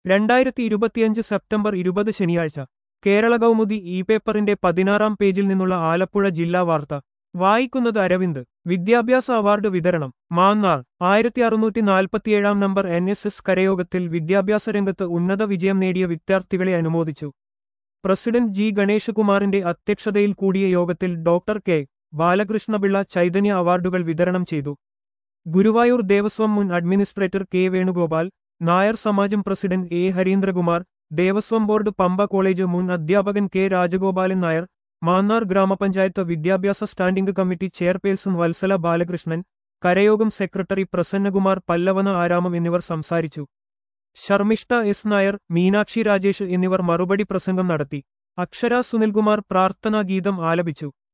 രണ്ടായിരത്തി ഇരുപത്തിയഞ്ച് സെപ്റ്റംബർ ഇരുപത് ശനിയാഴ്ച കേരള കൗമുദി ഇ പേപ്പറിന്റെ പതിനാറാം പേജിൽ നിന്നുള്ള ആലപ്പുഴ ജില്ലാ വാർത്ത വായിക്കുന്നത് അരവിന്ദ് വിദ്യാഭ്യാസ അവാർഡ് വിതരണം മാന്നാർ ആയിരത്തി അറുന്നൂറ്റി നാൽപ്പത്തിയേഴാം നമ്പർ എൻ എസ് എസ് കരയോഗത്തിൽ വിദ്യാഭ്യാസ രംഗത്ത് ഉന്നത വിജയം നേടിയ വിദ്യാർത്ഥികളെ അനുമോദിച്ചു പ്രസിഡന്റ് ജി ഗണേശകുമാറിന്റെ അധ്യക്ഷതയിൽ കൂടിയ യോഗത്തിൽ ഡോക്ടർ കെ ബാലകൃഷ്ണപിള്ള ചൈതന്യ അവാർഡുകൾ വിതരണം ചെയ്തു ഗുരുവായൂർ ദേവസ്വം മുൻ അഡ്മിനിസ്ട്രേറ്റർ കെ വേണുഗോപാൽ നായർ സമാജം president A Harindrakumar Devaswom board Pampa college മുൻ അധ്യാപകൻ കെ രാജഗോപാലൻ നായർ മാന്നാർ ഗ്രാമപഞ്ചായത്ത് വിദ്യാഭ്യാസ standing committee chairperson Vatsala Balakrishnan കരയോഗം സെക്രട്ടറി പ്രസന്നകുമാർ പല്ലവന ആരാമം എന്നിവർ സംസാരിച്ചു ശർമിഷ്ഠ എസ് നായർ മീനാക്ഷി രാജേഷ് എന്നിവർ മറുപടി പ്രസംഗം നടത്തി അക്ഷര സുനിൽകുമാർ പ്രാർത്ഥനാഗീതം ആലപിച്ചു